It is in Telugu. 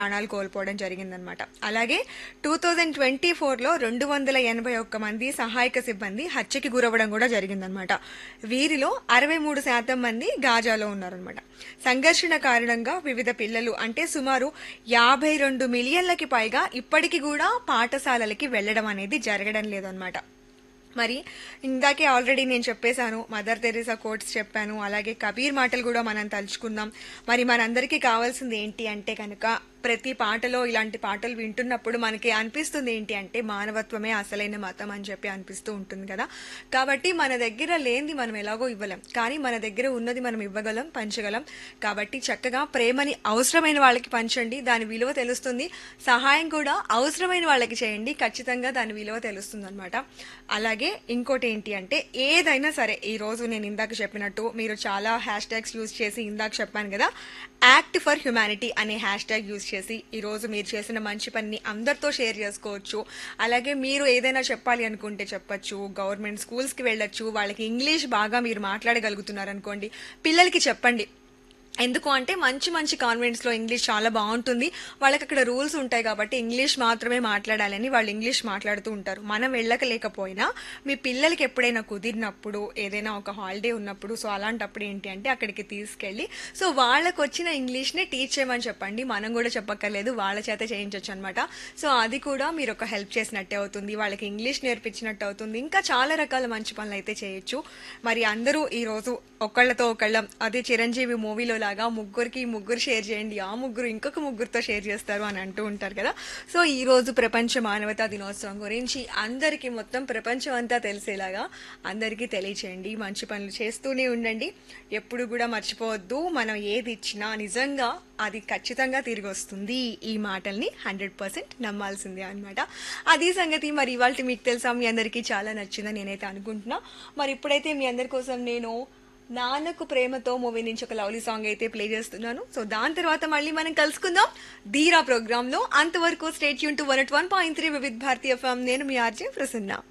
ప్రాణాలు కోల్పోవడం జరిగిందనమాట అలాగే టూ థౌజండ్ ట్వంటీ ఫోర్లో రెండు వందల ఎనభై ఒక్క మంది సహాయక సిబ్బంది హత్యకి గురవ్వడం కూడా జరిగిందనమాట వీరిలో అరవై మూడు శాతం మంది గాజాలో ఉన్నారనమాట సంఘర్షణ కారణంగా వివిధ పిల్లలు అంటే సుమారు యాభై రెండు మిలియన్లకి పైగా ఇప్పటికీ కూడా పాఠశాలలకి వెళ్ళడం అనేది జరగడం లేదనమాట మరి ఇందాకే ఆల్రెడీ నేను చెప్పేశాను మదర్ తెరీసా కోట్స్ చెప్పాను అలాగే కబీర్ మాటలు కూడా మనం తలుచుకుందాం మరి మనందరికీ కావాల్సింది ఏంటి అంటే కనుక ప్రతి పాటలో ఇలాంటి పాటలు వింటున్నప్పుడు మనకి అనిపిస్తుంది ఏంటి అంటే మానవత్వమే అసలైన మతం అని చెప్పి అనిపిస్తూ ఉంటుంది కదా కాబట్టి మన దగ్గర లేనిది మనం ఎలాగో ఇవ్వలేం కానీ మన దగ్గర ఉన్నది మనం ఇవ్వగలం పంచగలం కాబట్టి చక్కగా ప్రేమని అవసరమైన వాళ్ళకి పంచండి దాని విలువ తెలుస్తుంది సహాయం కూడా అవసరమైన వాళ్ళకి చేయండి ఖచ్చితంగా దాని విలువ తెలుస్తుంది అనమాట అలాగే ఇంకోటి ఏంటి అంటే ఏదైనా సరే ఈ రోజు నేను ఇందాక చెప్పినట్టు మీరు చాలా హ్యాష్ ట్యాగ్స్ యూజ్ చేసి ఇందాక చెప్పాను కదా యాక్ట్ ఫర్ హ్యుమానిటీ అనే హ్యాష్ ట్యాగ్ యూజ్ చేసి ఈ రోజు మీరు చేసిన మంచి పనిని అందరితో షేర్ చేసుకోవచ్చు అలాగే మీరు ఏదైనా చెప్పాలి అనుకుంటే చెప్పొచ్చు గవర్నమెంట్ స్కూల్స్కి వెళ్ళొచ్చు వాళ్ళకి ఇంగ్లీష్ బాగా మీరు మాట్లాడగలుగుతున్నారు అనుకోండి పిల్లలకి చెప్పండి ఎందుకు అంటే మంచి మంచి కాన్వెంట్స్ లో ఇంగ్లీష్ చాలా బాగుంటుంది వాళ్ళకి అక్కడ రూల్స్ ఉంటాయి కాబట్టి ఇంగ్లీష్ మాత్రమే మాట్లాడాలని వాళ్ళు ఇంగ్లీష్ మాట్లాడుతూ ఉంటారు మనం వెళ్ళకలేకపోయినా మీ పిల్లలకి ఎప్పుడైనా కుదిరినప్పుడు ఏదైనా ఒక హాలిడే ఉన్నప్పుడు సో అలాంటప్పుడు ఏంటి అంటే అక్కడికి తీసుకెళ్ళి సో వాళ్ళకి వచ్చిన ఇంగ్లీష్ని టీచ్ చేయమని చెప్పండి మనం కూడా చెప్పక్కర్లేదు వాళ్ళ చేత చేయించవచ్చు అనమాట సో అది కూడా మీరు ఒక హెల్ప్ చేసినట్టే అవుతుంది వాళ్ళకి ఇంగ్లీష్ నేర్పించినట్టు అవుతుంది ఇంకా చాలా రకాల మంచి పనులు అయితే చేయొచ్చు మరి అందరూ ఈ రోజు ఒకళ్ళతో ఒకళ్ళం అదే చిరంజీవి మూవీలో లాగా ముగ్గురికి ముగ్గురు షేర్ చేయండి ఆ ముగ్గురు ఇంకొక ముగ్గురితో షేర్ చేస్తారు అని అంటూ ఉంటారు కదా సో ఈ రోజు ప్రపంచ మానవతా దినోత్సవం గురించి అందరికీ మొత్తం ప్రపంచం అంతా తెలిసేలాగా అందరికీ తెలియచేయండి మంచి పనులు చేస్తూనే ఉండండి ఎప్పుడు కూడా మర్చిపోవద్దు మనం ఏది ఇచ్చినా నిజంగా అది ఖచ్చితంగా తిరిగి వస్తుంది ఈ మాటల్ని హండ్రెడ్ పర్సెంట్ నమ్మాల్సిందే అనమాట అది సంగతి మరి ఇవాళ మీకు తెలుసా మీ అందరికీ చాలా నచ్చిందని నేనైతే అనుకుంటున్నా మరి ఇప్పుడైతే మీ అందరి కోసం నేను నాన్నకు ప్రేమతో మూవీ నుంచి ఒక లవ్లీ సాంగ్ అయితే ప్లే చేస్తున్నాను సో దాని తర్వాత మళ్ళీ మనం కలుసుకుందాం ధీరా ప్రోగ్రామ్ లో అంతవరకు స్టేట్ యూన్ to one one point three Vividh Bharati FM నేను మీ ఆర్జే ప్రసన్న